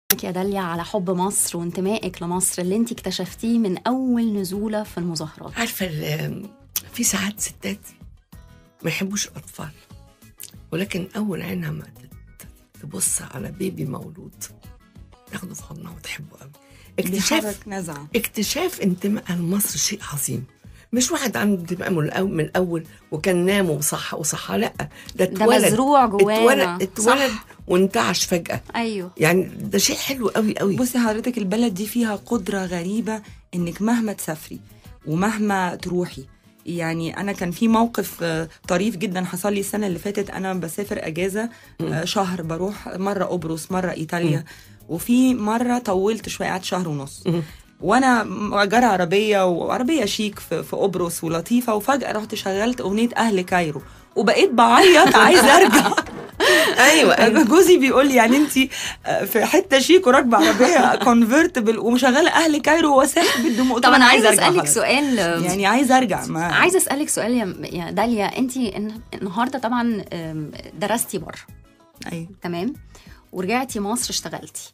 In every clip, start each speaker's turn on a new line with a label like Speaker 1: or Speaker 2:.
Speaker 1: يا داليا على حب مصر وانتمائك لمصر اللي انت اكتشفتيه من اول نزوله في المظاهرات
Speaker 2: عارفه ال- في ساعات ستات ما يحبوش الاطفال ولكن اول عينها ما تت- تبص على بيبي مولود تاخده في حضنها وتحبه قوي اكتشاف
Speaker 3: بيحرك نزعه
Speaker 2: اكتشاف انتمائها لمصر شيء عظيم مش واحد عنده انتماء من الأول, من الاول وكان نام وصح وصح لا ده
Speaker 1: ده
Speaker 2: اتولد
Speaker 1: مزروع جوانا
Speaker 2: اتولد, اتولد
Speaker 1: صح.
Speaker 2: وانتعش فجاه
Speaker 1: ايوه
Speaker 2: يعني ده شيء حلو قوي قوي
Speaker 3: بصي حضرتك البلد دي فيها قدرة غريبة انك مهما تسافري ومهما تروحي يعني انا كان في موقف آه، طريف جدا حصل لي السنه اللي فاتت انا بسافر اجازه آه، شهر بروح مره قبرص مره ايطاليا وفي مره طولت شويه قعدت شهر ونص وانا مأجرة عربيه وعربيه شيك في, في قبرص ولطيفه وفجاه رحت شغلت اغنيه اهل كايرو وبقيت بعيط عايزه ارجع
Speaker 2: ايوه
Speaker 3: أنا
Speaker 2: ايوه
Speaker 3: جوزي بيقول لي يعني انت في حته شيك وراكبه عربيه كونفرتبل ومشغله اهل كايرو وساحب بالدموع قلت
Speaker 1: طب
Speaker 3: له
Speaker 1: انا عايزه
Speaker 3: أرجع
Speaker 1: اسالك
Speaker 3: خلاص.
Speaker 1: سؤال
Speaker 3: يعني عايزه ارجع ما
Speaker 1: عايزه اسالك سؤال يا يا داليا انت النهارده طبعا أم، درستي بره
Speaker 3: أيوة.
Speaker 1: تمام ورجعتي مصر اشتغلتي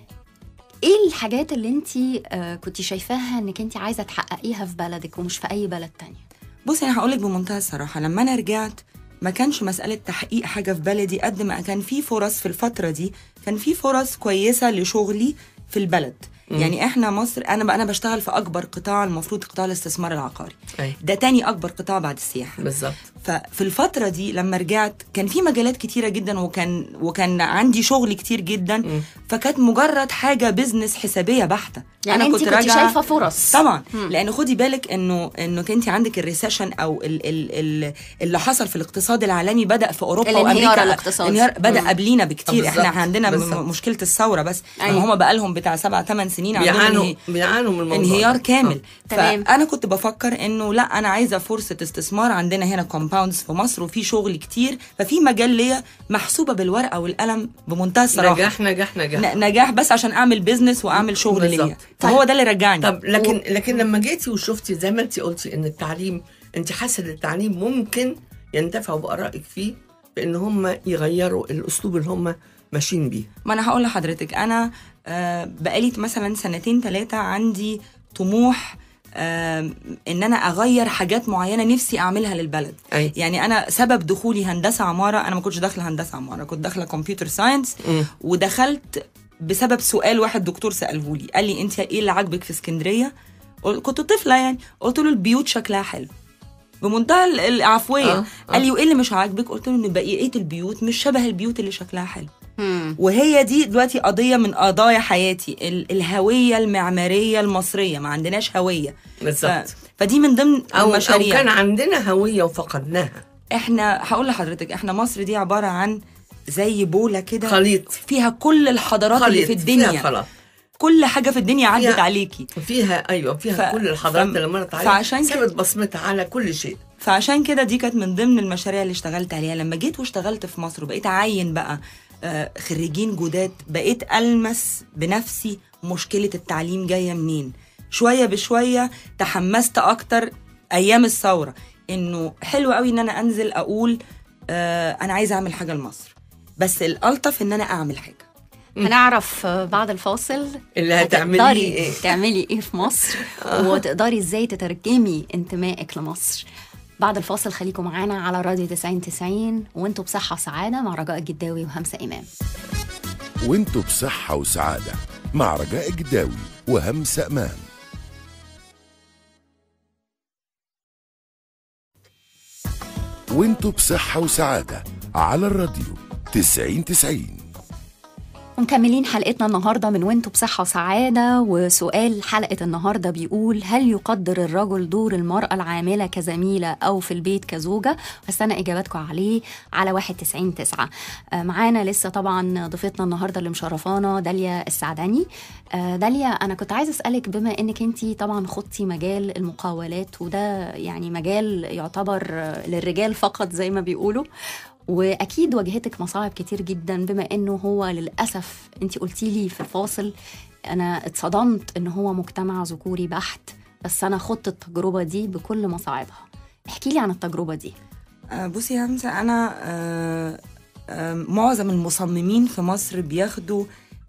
Speaker 1: ايه الحاجات اللي انت كنت شايفاها انك انت عايزه تحققيها في بلدك ومش في اي بلد تانية
Speaker 3: بصي انا هقول لك بمنتهى الصراحه لما انا رجعت ما كانش مسألة تحقيق حاجة في بلدي قد ما كان في فرص في الفترة دي كان في فرص كويسة لشغلي في البلد يعني احنا مصر انا بقى انا بشتغل في اكبر قطاع المفروض قطاع الاستثمار العقاري
Speaker 2: أيوة.
Speaker 3: ده تاني اكبر قطاع بعد السياحة
Speaker 2: بالظبط
Speaker 3: ففي الفترة دي لما رجعت كان في مجالات كتيرة جدا وكان وكان عندي شغل كتير جدا فكانت مجرد حاجة بيزنس حسابية بحتة
Speaker 1: يعني انت كنت
Speaker 3: راجعة-
Speaker 1: شايفه فرص
Speaker 3: طبعا
Speaker 1: مم.
Speaker 3: لان خدي بالك انه انك انت عندك الريسيشن او ال ال ال اللي حصل في الاقتصاد العالمي بدا في اوروبا
Speaker 1: الانهيار
Speaker 3: وامريكا
Speaker 1: الاقتصادي.
Speaker 3: انهيار بدا
Speaker 1: مم.
Speaker 3: قبلينا بكتير
Speaker 2: بالظبط.
Speaker 3: احنا عندنا
Speaker 2: بالظبط.
Speaker 3: م- مشكله الثوره بس
Speaker 1: أيوة.
Speaker 3: أيوة. هم بقى لهم بتاع سبع ثمان سنين عندهم
Speaker 2: بيعانوا
Speaker 3: انهي-
Speaker 2: بيعانوا من الموضوع
Speaker 3: انهيار
Speaker 2: ده.
Speaker 3: كامل
Speaker 1: تمام.
Speaker 3: فانا كنت بفكر انه لا انا عايزه فرصه استثمار عندنا هنا كومباوندز في مصر وفي شغل كتير ففي مجال ليا محسوبه بالورقه والقلم بمنتهى الصراحه
Speaker 2: نجاح نجاح نجاح
Speaker 3: ن- نجاح بس عشان اعمل بيزنس واعمل شغل
Speaker 2: بالظبط.
Speaker 3: ليا فهو ده اللي رجعني
Speaker 2: طب لكن لكن لما جيتي وشفتي زي ما انت قلتي ان التعليم انت حاسه ان التعليم ممكن ينتفعوا بارائك فيه بان هم يغيروا الاسلوب اللي هم ماشيين بيه
Speaker 3: ما انا هقول لحضرتك انا آه، بقالي مثلا سنتين ثلاثه عندي طموح آه، ان انا اغير حاجات معينه نفسي اعملها للبلد
Speaker 2: أي.
Speaker 3: يعني انا سبب دخولي هندسه عماره انا ما كنتش داخله هندسه عماره كنت داخله كمبيوتر ساينس
Speaker 2: مم.
Speaker 3: ودخلت بسبب سؤال واحد دكتور ساله لي قال لي انت ايه اللي عاجبك في اسكندريه قل- كنت طفله يعني قلت له البيوت شكلها حلو بمنتهى ال- العفويه
Speaker 2: آه، آه.
Speaker 3: قال لي وايه اللي مش عاجبك قلت له ان بقيه البيوت مش شبه البيوت اللي شكلها حلو
Speaker 1: مم.
Speaker 3: وهي دي دلوقتي قضيه من قضايا حياتي ال- الهويه المعماريه المصريه ما عندناش هويه
Speaker 2: بالظبط.
Speaker 3: ف... فدي من ضمن
Speaker 2: او او
Speaker 3: المشاريع
Speaker 2: كان عندنا هويه وفقدناها
Speaker 3: احنا هقول لحضرتك احنا مصر دي عباره عن زي بوله كده
Speaker 2: خليط
Speaker 3: فيها كل الحضارات اللي
Speaker 2: خليط
Speaker 3: في
Speaker 2: فيها
Speaker 3: الدنيا
Speaker 2: خلاص
Speaker 3: كل حاجه في الدنيا عدت
Speaker 2: فيها-
Speaker 3: عليكي
Speaker 2: فيها ايوه فيها
Speaker 3: ف-
Speaker 2: كل الحضارات
Speaker 3: ف-
Speaker 2: اللي مرت عليها
Speaker 3: فعشان كده-
Speaker 2: سابت بصمتها على كل شيء
Speaker 3: فعشان كده دي كانت من ضمن المشاريع اللي اشتغلت عليها لما جيت واشتغلت في مصر وبقيت اعين بقى آه، خريجين جداد بقيت المس بنفسي مشكله التعليم جايه منين شويه بشويه تحمست اكتر ايام الثوره انه حلو قوي ان انا انزل اقول آه، انا عايزه اعمل حاجه لمصر بس الالطف ان انا اعمل حاجه
Speaker 1: هنعرف آه، بعد الفاصل
Speaker 2: اللي هتعمليه
Speaker 1: هتقدري
Speaker 2: إيه؟
Speaker 1: تعملي ايه في مصر وتقدري ازاي تترجمي انتمائك لمصر بعد الفاصل خليكم معانا على راديو 90 90 وانتوا بصحة وسعادة مع رجاء الجداوي وهمسة إمام
Speaker 4: وانتوا بصحة وسعادة مع رجاء الجداوي وهمسة أمان وانتوا بصحة وسعادة على الراديو تسعين تسعين
Speaker 1: ومكملين حلقتنا النهارده من وانتوا بصحة وسعادة وسؤال حلقة النهارده بيقول هل يقدر الرجل دور المرأة العاملة كزميلة أو في البيت كزوجة؟ هستنى إجاباتكم عليه على واحد تسعين تسعة آه، معانا لسه طبعا ضيفتنا النهارده اللي مشرفانا داليا السعداني آه، داليا أنا كنت عايزة أسألك بما إنك أنت طبعا خضتي مجال المقاولات وده يعني مجال يعتبر آه، للرجال فقط زي ما بيقولوا واكيد واجهتك مصاعب كتير جدا بما انه هو للاسف انت قلتي لي في الفاصل انا اتصدمت ان هو مجتمع ذكوري بحت بس انا خضت التجربه دي بكل مصاعبها احكي لي عن التجربه دي
Speaker 3: آه، بصي يا همسة أنا آه، آه، معظم المصممين في مصر بياخدوا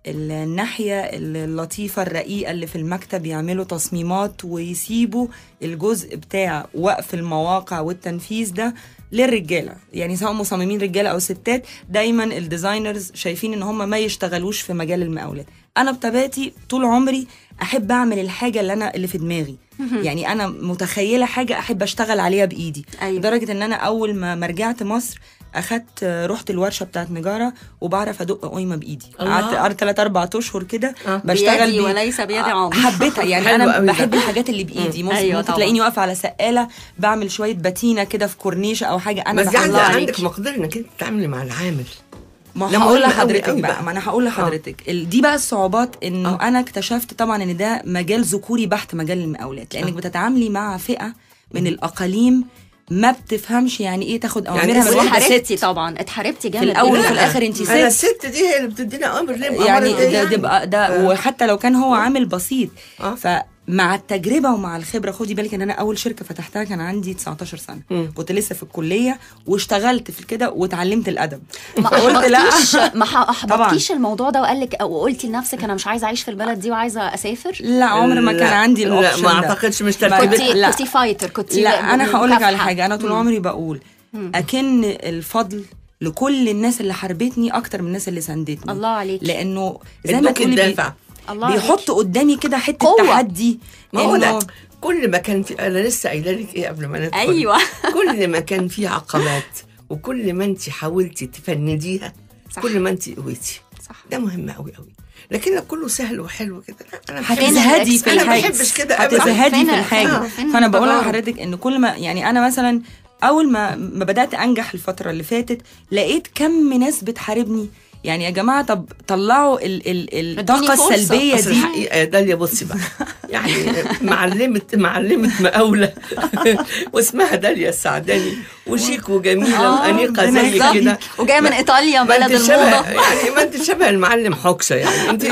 Speaker 3: الناحية اللطيفة الرقيقة اللي في المكتب يعملوا تصميمات ويسيبوا الجزء بتاع وقف المواقع والتنفيذ ده للرجالة يعني سواء مصممين رجالة أو ستات دايما الديزاينرز شايفين إن هم ما يشتغلوش في مجال المقاولات أنا بطبيعتي طول عمري أحب أعمل الحاجة اللي أنا اللي في دماغي يعني أنا متخيلة حاجة أحب أشتغل عليها بإيدي
Speaker 1: أيوة.
Speaker 3: لدرجة إن أنا أول ما ما رجعت مصر اخدت رحت الورشه بتاعت نجاره وبعرف ادق قايمه بايدي
Speaker 2: الله.
Speaker 3: قعدت قعدت 3 4 اشهر كده
Speaker 2: آه.
Speaker 3: بشتغل
Speaker 1: بيدي
Speaker 3: بي-
Speaker 1: وليس بيد
Speaker 3: آه،
Speaker 1: عمر.
Speaker 3: حبيتها يعني
Speaker 2: حلو
Speaker 3: انا
Speaker 2: قوي ده.
Speaker 3: بحب الحاجات اللي بايدي ممكن,
Speaker 1: أيوة
Speaker 3: ممكن
Speaker 1: طبعا.
Speaker 3: تلاقيني واقفه على سقاله بعمل شويه باتينه كده في كورنيش او حاجه انا
Speaker 2: بس دي
Speaker 3: بحبها.
Speaker 2: عندك,
Speaker 1: الله عليك.
Speaker 2: عندك مقدره انك انت تتعاملي مع العامل
Speaker 3: ما
Speaker 2: لا،
Speaker 3: هقول
Speaker 2: مهم قوي
Speaker 3: لحضرتك
Speaker 2: قوي
Speaker 3: بقى
Speaker 2: بقى.
Speaker 3: ما انا هقول لحضرتك ال- دي بقى الصعوبات انه
Speaker 2: آه.
Speaker 3: انا اكتشفت طبعا ان ده مجال ذكوري بحت مجال المقاولات لانك
Speaker 2: آه.
Speaker 3: بتتعاملي مع فئه من الاقاليم ما بتفهمش يعني ايه تاخد
Speaker 2: يعني
Speaker 3: اوامرها من واحده
Speaker 1: واتحاربتي
Speaker 3: ست
Speaker 1: طبعا اتحاربتي جامد
Speaker 3: في الأول
Speaker 1: جدا.
Speaker 3: وفي الآخر انتي
Speaker 2: انا
Speaker 3: ست.
Speaker 2: الست دي هي اللي بتدينا امر ليه بأمر
Speaker 3: يعني
Speaker 2: إيه
Speaker 3: ده, ده بقى ده
Speaker 2: آه.
Speaker 3: وحتى لو كان هو عامل بسيط
Speaker 2: آه.
Speaker 3: فمع التجربه ومع الخبره خدي بالك ان انا اول شركه فتحتها كان عندي 19 سنه
Speaker 2: مم.
Speaker 3: كنت لسه في الكليه واشتغلت في كده واتعلمت الادب
Speaker 1: ما
Speaker 3: فقلت لا
Speaker 1: احبطتيش ما ح-
Speaker 3: طبعاً.
Speaker 1: احبطتيش الموضوع ده وقال لك وقلتي لنفسك انا مش عايزه اعيش في البلد دي وعايزه اسافر
Speaker 3: لا عمر ما كان
Speaker 2: لا،
Speaker 3: عندي
Speaker 2: لا
Speaker 3: الاوبشن
Speaker 2: ما
Speaker 3: ده.
Speaker 2: اعتقدش مش
Speaker 3: ما-
Speaker 2: ترتيبك
Speaker 1: كنتي
Speaker 3: لا.
Speaker 1: كنتي فايتر كنتي
Speaker 3: لا انا هقول لك على
Speaker 1: مكافحة.
Speaker 3: حاجه انا طول
Speaker 1: مم.
Speaker 3: عمري بقول اكن الفضل لكل الناس اللي حاربتني اكتر من الناس اللي ساندتني
Speaker 1: الله عليك
Speaker 3: لانه زي ما
Speaker 2: ادوك
Speaker 3: تقولي بي-
Speaker 2: الدافع
Speaker 1: الله عليك.
Speaker 3: بيحطوا قدامي كده حته
Speaker 1: قوة.
Speaker 3: تحدي
Speaker 2: ما هو
Speaker 3: إنه
Speaker 2: ده كل ما كان في انا لسه قايله لك ايه قبل ما ندخل
Speaker 1: أيوة.
Speaker 2: كل ما كان في عقبات وكل ما انت حاولتي تفنديها
Speaker 1: صح.
Speaker 2: كل ما انت قويتي
Speaker 1: صح
Speaker 2: ده مهم قوي قوي لكن لو كله سهل وحلو كده لا انا بحب-
Speaker 3: هتزهدي في
Speaker 2: أنا ما
Speaker 3: الحاجه
Speaker 2: بحبش كده أبداً.
Speaker 3: هتزهدي
Speaker 1: فين-
Speaker 3: في الحاجه
Speaker 1: فين- فين
Speaker 3: فانا بقول
Speaker 1: التجارب؟
Speaker 3: لحضرتك ان كل ما يعني انا مثلا اول ما ما بدات انجح الفتره اللي فاتت لقيت كم ناس بتحاربني يعني يا جماعه طب طلعوا ال ال
Speaker 1: ادوني
Speaker 3: الطاقه
Speaker 1: فرصة.
Speaker 3: السلبيه
Speaker 2: اصل
Speaker 3: دي
Speaker 2: الحقيقه يا داليا بصي بقى يعني معلمه معلمه مقاوله واسمها داليا السعداني وشيك وجميله
Speaker 1: آه،
Speaker 2: وانيقه
Speaker 3: ربنا
Speaker 2: زي
Speaker 3: يخليك.
Speaker 2: كده
Speaker 1: وجايه من ايطاليا
Speaker 2: ما
Speaker 1: بلد
Speaker 2: انت شبه
Speaker 1: الموضه
Speaker 2: يعني ما انت شبه المعلم حكشه يعني انت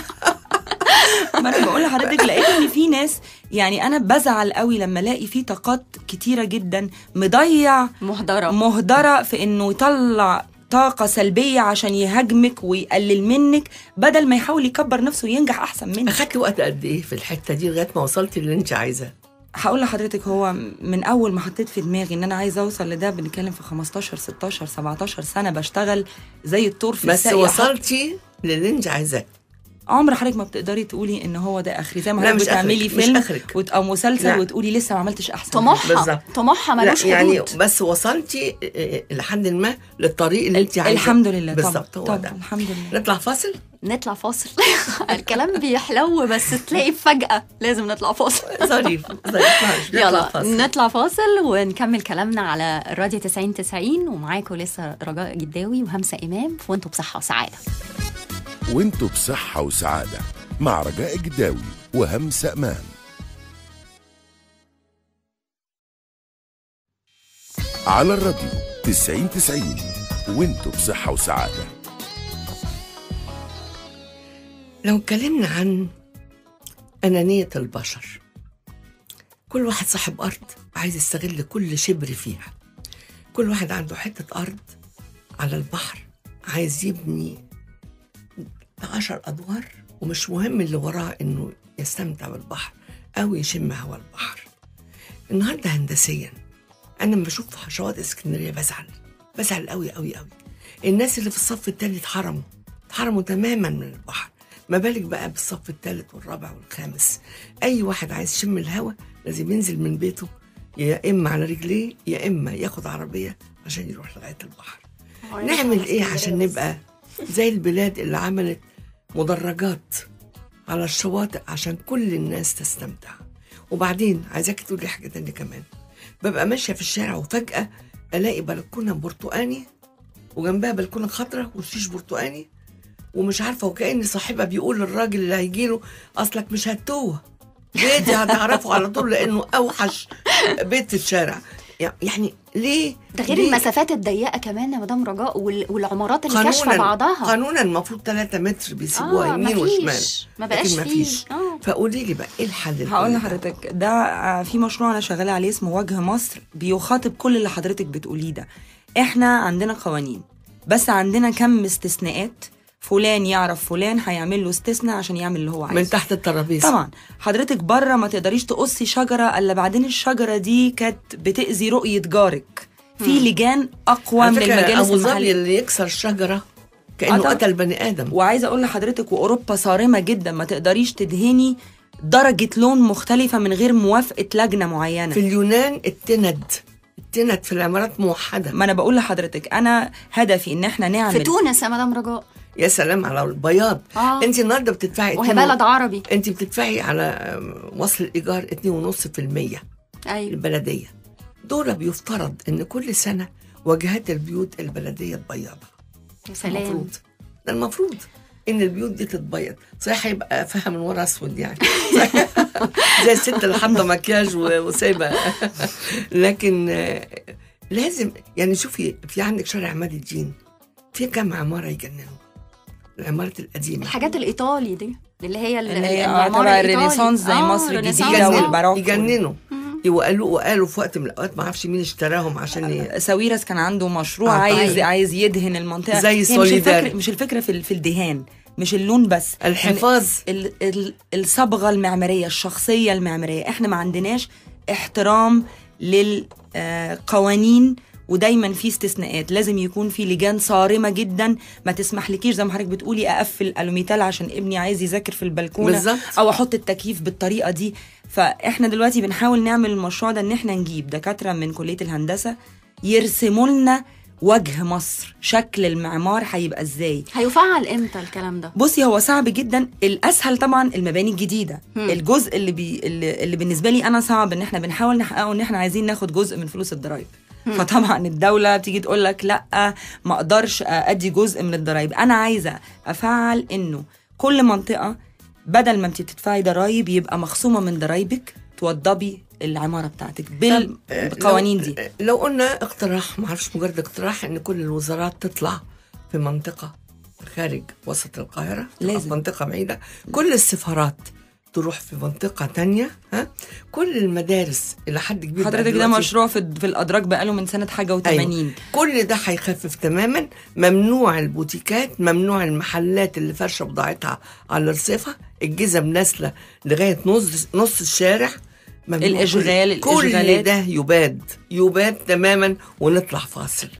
Speaker 3: ما انا بقول لحضرتك لقيت ان في ناس يعني انا بزعل قوي لما الاقي في طاقات كتيره جدا مضيع
Speaker 1: مهدره
Speaker 3: مهدره في انه يطلع طاقة سلبية عشان يهاجمك ويقلل منك بدل ما يحاول يكبر نفسه وينجح أحسن منك
Speaker 2: اخدت وقت قد ايه في الحته دي لغايه ما وصلتي اللي انت عايزاه
Speaker 3: هقول لحضرتك هو من أول ما حطيت في دماغي إن أنا عايزة أوصل لده بنتكلم في 15 16 17 سنة بشتغل زي الطور في
Speaker 2: بس
Speaker 3: الساقية
Speaker 2: وصلتي للي انت عايزاه
Speaker 3: عمر حضرتك ما بتقدري تقولي ان هو ده اخري زي ما
Speaker 2: لا،
Speaker 3: حضرتك
Speaker 2: مش
Speaker 3: بتعملي
Speaker 2: آخرك، مش
Speaker 3: فيلم
Speaker 2: آخرك.
Speaker 3: وت- او مسلسل
Speaker 2: لا.
Speaker 3: وتقولي لسه ما عملتش احسن
Speaker 1: طموحها
Speaker 2: بالظبط.
Speaker 1: طموحها
Speaker 2: لا
Speaker 1: ملوش
Speaker 2: يعني
Speaker 1: حدود
Speaker 2: بس وصلتي آه، لحد ما للطريق اللي انت عايزاه
Speaker 3: الحمد لله
Speaker 2: بالظبط
Speaker 3: طبعا
Speaker 2: هو
Speaker 3: طبعا
Speaker 2: ده
Speaker 3: الحمد لله
Speaker 2: نطلع فاصل
Speaker 1: نطلع فاصل الكلام بيحلو بس تلاقي فجأة لازم نطلع فاصل
Speaker 2: ظريف ظريف معلش، نطلع
Speaker 1: يلا
Speaker 2: فاصل.
Speaker 1: نطلع فاصل ونكمل كلامنا على الراديو 90 90 ومعاكم لسه رجاء جداوي وهمسة إمام في وانتوا بصحة وسعادة
Speaker 4: وانتوا بصحة وسعادة مع رجاء جداوي وهمسة أمان على الراديو 90 90 وانتوا بصحة وسعادة
Speaker 2: لو اتكلمنا عن أنانية البشر كل واحد صاحب أرض عايز يستغل كل شبر فيها كل واحد عنده حتة أرض على البحر عايز يبني عشر أدوار ومش مهم اللي وراه إنه يستمتع بالبحر أو يشم هوا البحر النهاردة هندسيا أنا لما بشوف شواطئ اسكندرية بزعل بزعل قوي قوي قوي الناس اللي في الصف التاني اتحرموا اتحرموا تماما من البحر ما بالك بقى بالصف الثالث والرابع والخامس اي واحد عايز يشم الهوا لازم ينزل من بيته يا اما على رجليه يا اما ياخد عربيه عشان يروح لغايه البحر نعمل ايه عشان نبقى زي البلاد اللي عملت مدرجات على الشواطئ عشان كل الناس تستمتع وبعدين عايزاك تقولي حاجه تانية كمان ببقى ماشيه في الشارع وفجاه الاقي بلكونه برتقاني وجنبها بلكونه خضراء وشيش برتقاني ومش عارفه وكأن صاحبها بيقول للراجل اللي هيجيله اصلك مش هتوه بيتي هتعرفه على طول لانه اوحش بيت في الشارع يعني ليه
Speaker 1: ده غير
Speaker 2: ليه؟
Speaker 1: المسافات الضيقة كمان يا مدام رجاء وال- والعمارات اللي كاشفة
Speaker 2: قانونا
Speaker 1: بعضها
Speaker 2: قانونا المفروض 3 متر بيسيبوها
Speaker 1: آه،
Speaker 2: يمين
Speaker 1: مفيش.
Speaker 2: وشمال
Speaker 1: ما بقاش
Speaker 2: لكن
Speaker 1: فيه.
Speaker 2: مفيش
Speaker 1: آه.
Speaker 2: فقولي لي بقى ايه الحل لكل
Speaker 3: هقول
Speaker 2: ده؟
Speaker 3: لحضرتك ده آه، في مشروع انا شغاله عليه اسمه وجه مصر بيخاطب كل اللي حضرتك بتقوليه ده احنا عندنا قوانين بس عندنا كم استثناءات فلان يعرف فلان هيعمل له استثناء عشان يعمل اللي هو عايزه
Speaker 2: من تحت الترابيزه
Speaker 3: طبعا حضرتك بره ما تقدريش تقصي شجره الا بعدين الشجره دي كانت بتاذي رؤيه جارك في لجان اقوى
Speaker 2: على
Speaker 3: من
Speaker 2: فكرة
Speaker 3: المجالس
Speaker 2: ابو ظبي
Speaker 3: المحليه
Speaker 2: اللي يكسر شجره
Speaker 3: آه
Speaker 2: كانه
Speaker 3: طبعا.
Speaker 2: قتل بني ادم
Speaker 3: وعايزه اقول لحضرتك واوروبا صارمه جدا ما تقدريش تدهني درجه لون مختلفه من غير موافقه لجنه معينه
Speaker 2: في اليونان التند التند في العمارات موحده
Speaker 3: ما انا بقول لحضرتك انا هدفي ان احنا نعمل
Speaker 1: في تونس يا مدام رجاء
Speaker 2: يا سلام على البياض
Speaker 1: آه.
Speaker 2: انت النهارده بتدفعي
Speaker 1: وهي
Speaker 2: اتنين-
Speaker 1: بلد عربي
Speaker 2: انت بتدفعي على وصل الايجار 2.5%
Speaker 1: ايوه
Speaker 2: البلديه دول بيفترض ان كل سنه واجهات البيوت البلديه تبيضها
Speaker 1: يا سلام
Speaker 2: المفروض ده المفروض ان البيوت دي تتبيض صحيح هيبقى فيها من ورا اسود يعني زي الست اللي حاطه مكياج و- وسايبه لكن آه، لازم يعني شوفي في عندك شارع عماد الدين في كم عماره يجننوا العمارات القديمه
Speaker 1: الحاجات الايطالي دي اللي هي ال-
Speaker 3: اللي هي
Speaker 1: المعمار
Speaker 3: تبع
Speaker 1: الإيطالي.
Speaker 3: الرينيسانس زي
Speaker 1: آه،
Speaker 3: مصر
Speaker 1: الرينيسانس،
Speaker 3: الجديدة
Speaker 1: آه.
Speaker 3: والباروكو.
Speaker 2: يجننوا وقالوا وقالوا في وقت من الاوقات ما اعرفش مين اشتراهم عشان ي...
Speaker 3: ساويرس كان عنده مشروع
Speaker 2: آه،
Speaker 3: عايز
Speaker 2: طيب.
Speaker 3: عايز يدهن المنطقه
Speaker 2: زي
Speaker 3: هي مش
Speaker 2: سوليدار.
Speaker 3: الفكره مش الفكره في ال- في الدهان مش اللون بس
Speaker 2: الحفاظ
Speaker 3: ال ال الصبغه المعماريه الشخصيه المعماريه احنا ما عندناش احترام للقوانين ودايما في استثناءات لازم يكون في لجان صارمه جدا ما تسمحلكيش زي ما حضرتك بتقولي اقفل الوميتال عشان ابني عايز يذاكر في البلكونه
Speaker 2: بالظبط.
Speaker 3: او احط التكييف بالطريقه دي فاحنا دلوقتي بنحاول نعمل المشروع ده ان احنا نجيب دكاتره من كليه الهندسه يرسموا لنا وجه مصر شكل المعمار هيبقى ازاي
Speaker 1: هيفعل امتى الكلام ده
Speaker 3: بصي هو صعب جدا الاسهل طبعا المباني الجديده
Speaker 1: مم.
Speaker 3: الجزء اللي, بي اللي, اللي بالنسبه لي انا صعب ان احنا بنحاول نحققه ان احنا عايزين ناخد جزء من فلوس الضرايب فطبعا الدوله بتيجي تقول لك لا ما اقدرش ادي جزء من الضرايب انا عايزه افعل انه كل منطقه بدل ما انت تدفعي ضرايب يبقى مخصومه من ضرايبك توضبي العماره بتاعتك بالقوانين
Speaker 2: لو-
Speaker 3: دي
Speaker 2: لو قلنا اقتراح ما اعرفش مجرد اقتراح ان كل الوزارات تطلع في منطقه خارج وسط القاهره أو
Speaker 3: لازم.
Speaker 2: في منطقه بعيده كل السفارات تروح في منطقه تانية ها كل المدارس الى حد كبير بقى
Speaker 3: حضرتك ده
Speaker 2: دلوقتي-
Speaker 3: مشروع في, في الادراج بقاله من سنه حاجه و80
Speaker 2: أيوة. كل ده هيخفف تماما ممنوع البوتيكات ممنوع المحلات اللي فرشه بضاعتها على الرصيفه الجزم نازله لغايه نص نص الشارع ممنوع
Speaker 3: الإشغال،
Speaker 2: كل, كل
Speaker 3: الإشغالات.
Speaker 2: ده يباد يباد تماما ونطلع فاصل